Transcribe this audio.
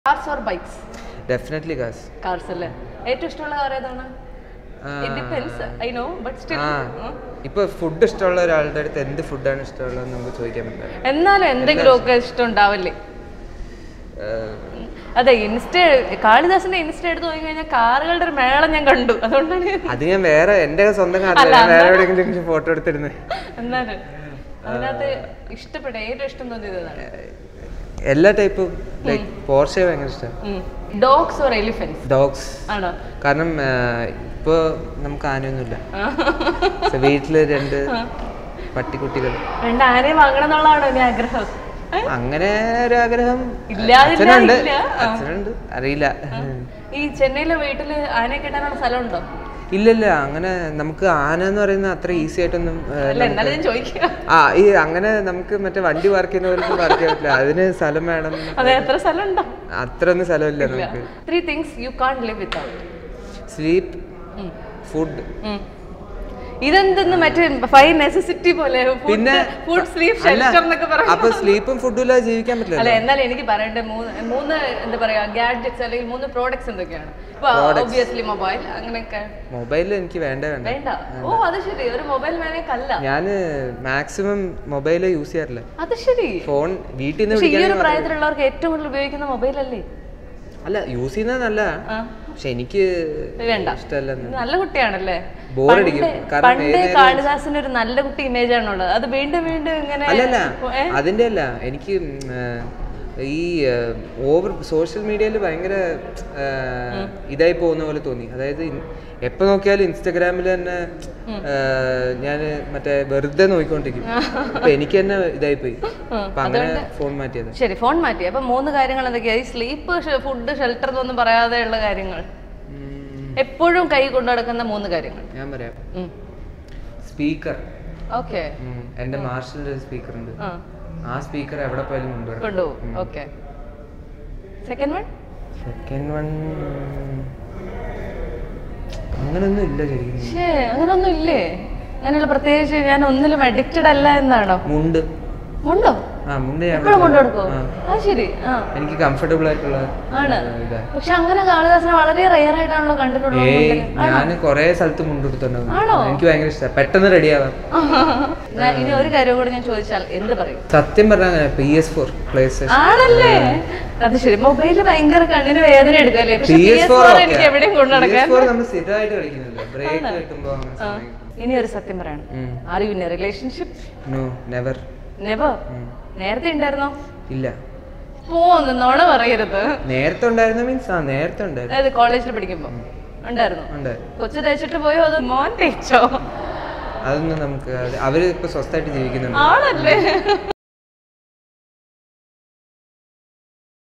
Cars or bikes definitely cars cars അല്ലേ ഏറ്റവും ഇഷ്ടമുള്ള കാർ ഏതാണ് it depends I know but still ആ ഇപ്പൊ ഫുഡ് ഇഷ്ടമുള്ള ഒരാളുടെ അടുത്ത് എന്ത് ഫുഡാണ് ഇഷ്ടമുള്ളതെന്ന് നമുക്ക് ചോദിക്കാൻ പറ്റില്ല എന്നാലും എന്തെങ്കിലും ഒക്കെ ഇഷ്ടം ഉണ്ടാവില്ലേ അതെ ഇൻസ്റ്റ കാളിദാസിന്റെ ഇൻസ്റ്റ എടുത്ത് നോക്കി കഴിഞ്ഞാൽ കാറുകളുടെ ഒരു മേളം ഞാൻ കണ്ടു അതുകൊണ്ടാണ് അത് ഞാൻ വേറെ എന്റെ സ്വന്തം കാറില്ല ഞാൻ വേറെ എവിടെയെങ്കിലും ഫോട്ടോ എടുത്തിരുന്നത് എന്നാലും അതിനകത്ത് ഇഷ്ടപ്പെട്ട ഏറ്റവും ഇഷ്ടം തോന്നിയത് ഏതാണ് എല്ലാ ടൈപ്പും ലൈക്ക് പോർഷെ ഭയങ്കര ഇഷ്ടം ഡോഗ്സ് ഓർ എലിഫൻസ് ഡോഗ്സ് ആണോ കാരണം ഇപ്പോൾ നമുക്ക് ആനയൊന്നുമില്ല So, വീട്ടില് രണ്ട് പട്ടിക്കുട്ടികൾ രണ്ട് ആനയെ വാങ്ങണം എന്നുള്ളതാണോ എന്റെ ആഗ്രഹം അങ്ങനെ ഒരു ആഗ്രഹം ഇല്ലാതില്ല, അച്ഛനുണ്ട് ഇല്ല. ആ. അച്ഛനുണ്ട് അറിയില്ല ഈ ചെന്നൈയിലെ വീട്ടില് ആനയെ കെട്ടാനുള്ള സ്ഥലമുണ്ടോ ഇല്ല ഇല്ല അങ്ങനെ നമുക്ക് ആന എന്ന് പറയുന്നത് അത്ര ഈസി ആയിട്ടൊന്നും ആ, അല്ല എന്നാലും ഞാൻ ചോദിക്കുക ആ ഈ അങ്ങനെ നമുക്ക് മറ്റേ വണ്ടി പാർക്ക് ചെയ്യുന്ന പോലെ പാർക്ക് ചെയ്യാൻ പറ്റില്ല അതിന് സ്ഥലം വേണം അതെ എത്ര സ്ഥലം ഉണ്ടോ അത്ര ഒന്നും സ്ഥലമില്ല നമുക്ക് three things you can't live without sleep food ഇതെന്തെന്ന് മറ്റേ ഫൈവ് നെസസിറ്റി പോലെ പിന്നെ ഫുഡ് സ്ലീപ്പ് അല്ല ഷെൽട്ടർ എന്നൊക്കെ പറയും അപ്പൊ സ്ലീപ്പും ഫുഡും ഇല്ലാതെ ജീവിക്കാൻ പറ്റില്ല അല്ല എന്നാലും എനിക്ക് പറയേണ്ട മൂന്ന് മൂന്ന് എന്താ പറയാ ഗാഡ്ജറ്റ്സ് അല്ലെങ്കിൽ മൂന്ന് പ്രോഡക്ട്സ് എന്തൊക്കെയാണ് ഇപ്പൊ ഒബിയസ്ലി മൊബൈൽ അങ്ങനെയൊക്കെ മൊബൈലിൽ എനിക്ക് വേണ്ട വേണ്ട വേണ്ട ഓ അത് ശരി ഒരു മൊബൈൽ വേനേക്കല്ല ഞാൻ മാക്സിമം മൊബൈൽ യൂസ് ചെയ്യാറില്ല അത് ശരി ഫോൺ വീട്ടിൽ നിന്ന് പക്ഷെ ഈ ഒരു വിളിക്കാൻ പ്രായത്തിലുള്ളവർക്ക് ഏറ്റവും കൂടുതൽ ഉപയോഗിക്കുന്ന മൊബൈൽ അല്ലേ അല്ല യൂസ് ചെയ്യുന്നത് നല്ല ആ. പക്ഷെ എനിക്ക് വേണ്ട ഇഷ്ടമല്ല നല്ല കുട്ടിയാണല്ലേ ബോറടിക്കും പണ്ട് കാരണം പണ്ട് കാളിദാസിന് ഒരു നല്ല കുട്ടി ഇമേജ് ആണുള്ളത് അത് വീണ്ടും വീണ്ടും ഇങ്ങനെ അല്ലല്ല ഏ? അതിന്റെ അല്ല എനിക്ക് ഉം, ആ, ഈ ഓവർ സോഷ്യൽ മീഡിയയിൽ ഭയങ്കര ആ, ഇതായി പോകുന്ന പോലെ തോന്നി അതായത് ഇൻ- എപ്പോ നോക്കിയാലും ഇൻസ്റ്റഗ്രാമിൽ തന്നെ ഞാൻ മറ്റേ വെറുതെ നോക്കിക്കൊണ്ടിരിക്കും അപ്പൊ എനിക്ക് തന്നെ ഇതായി പോയി അപ്പൊ അങ്ങനെ ഫോൺ മാറ്റിയത് ശരി ഫോൺ മാറ്റി അപ്പൊ മൂന്ന് കാര്യങ്ങൾ എന്തൊക്കെയാ ഈ സ്ലീപ്പ് ഫുഡ് ഷെൽട്ടർ എന്നൊന്നും പറയാതെ ഉള്ള കാര്യങ്ങൾ ഉം, എപ്പോഴും കൈ കൊണ്ടു നടക്കുന്ന മൂന്ന് കാര്യങ്ങൾ ഞാൻ പറയാം സ്പീക്കർ ഓക്കെ എന്റെ മാർഷലിന്റെ ഒരു സ്പീക്കർ ഉണ്ട് ആ സ്പീക്കർ എവിടെ പോയാലും കൊണ്ടുവരണം കൊണ്ടുപോകും okay second one second one അങ്ങനൊന്നും ഇല്ല ശരിക്കും പക്ഷേ അങ്ങനൊന്നും ഇല്ലേ അങ്ങനെയുള്ള പ്രത്യേകിച്ച് ഞാൻ ഒന്നിലും അഡിക്റ്റഡ് അല്ല എന്നാണോ മുണ്ട് ഉണ്ടോ ആ മുണ്ട് ഞാൻ എപ്പോഴും കൊണ്ടു കൊടുക്കോ ആ. ആ ശരി ആ എനിക്ക് കംഫർട്ടബിൾ ആയിട്ടുള്ള ആണ് ആ, ഇതാ പക്ഷെ അങ്ങനെ കാളിദാസനെ വളരെ റെയർ ആയിട്ടാണല്ലോ കണ്ടിട്ടുള്ളത് ഏയ് ഞാൻ കൊറേ സ്ഥലത്ത് മുണ്ടെടുത്തുണ്ടാവും ആണോ? എനിക്ക് ഭയങ്കര ഇഷ്ടമാണ് പെട്ടെന്ന് റെഡി ആവാം ഞാൻ ഇനി ഒരു കാര്യം കൂടി ഞാൻ ചോദിച്ചാൽ എന്ത് പറയും സത്യം പറഞ്ഞാൽ P S four PlayStation ആണല്ലേ അത് ശരി മൊബൈലിൽ ഭയങ്കര കണ്ണിന് വേദന എടുക്കല്ലേ പക്ഷെ പി എസ് ഫോർ എനിക്ക് എവിടെയും കൊണ്ടു നടക്കാൻ നമ്മൾ സ്ഥിരമായിട്ട് കളിക്കുന്നില്ല ബ്രേക്ക് കിട്ടുമ്പോ അങ്ങനെ സമയം ഇനി ഒരു സത്യം പറയണം are you in relationship no never never നേരത്തെ ഉണ്ടായിരുന്നോ ഇല്ല പോന്ന് നോണ പറയരുത് നേരത്തെ ഉണ്ടായിരുന്ന മീൻസ് ആ നേരത്തെ ഉണ്ടായിരുന്നു അതായത് കോളേജിൽ പഠിക്കുമ്പോ ഉണ്ടായിരുന്നു ഉണ്ടായിരുന്നു കൊച്ചു തേച്ചിട്ട് പോയോ അത് മോൻ തേച്ചോ അതൊന്നും നമുക്ക് അത് അവര് ഇപ്പൊ സ്വസ്ഥമായിട്ട് ജീവിക്കുന്നുണ്ട് ആണല്ലേ